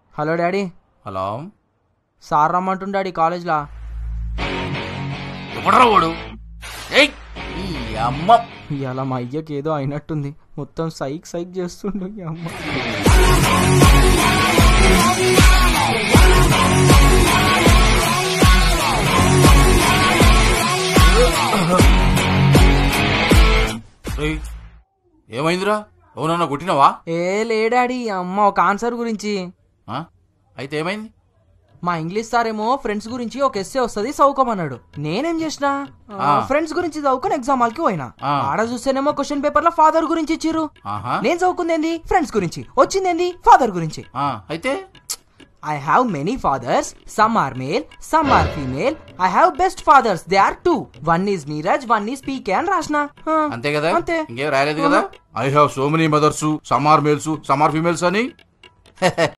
Hello daddy hello sir రమ్మంటుండు daddy కాలేజ్లా ఎవడరా వాడు ఏయ్ ఈ అమ్మ ఇవాళ మా అయ్యకి ఏదో అయినట్టుంది మొత్తం సైక్ సైక్ చేస్తుండు ఈ అమ్మ ఏయ్, ఏమైందిరా అవునన్నా కొట్టినావా ఏ లే డాడీ ఈ అమ్మ ఒక ఆన్సర్ గురించి ఆ? అయితే ఏమైంది మా ఇంగ్లీష్ సార్ ఏమో ఫ్రెండ్స్ గురించి ఒక ఎస్సే వస్తుంది చదువుకోమన్నాడు నేనేం చేసిన ఆ. ఫ్రెండ్స్ గురించి చదువుకొని ఎగ్జామ్ హాల్కి పోయినా ఆ. ఆడ చూస్తేనేమో క్వశ్చన్ పేపర్ లో ఫాదర్ గురించి ఇచ్చిర్రు ఆహా నేను చదువుకుందేంది ఫ్రెండ్స్ గురించి వచ్చిందేంది ఫాదర్ గురించి ఆ, అయితే I have many fathers some are male some are female I have best fathers they are two one is Neeraj one is PK అని రాసిన ఆ, అంతే కదా అంతే ఇంకేం రాయలేదు కదా I have so many mothers some are males some are females అని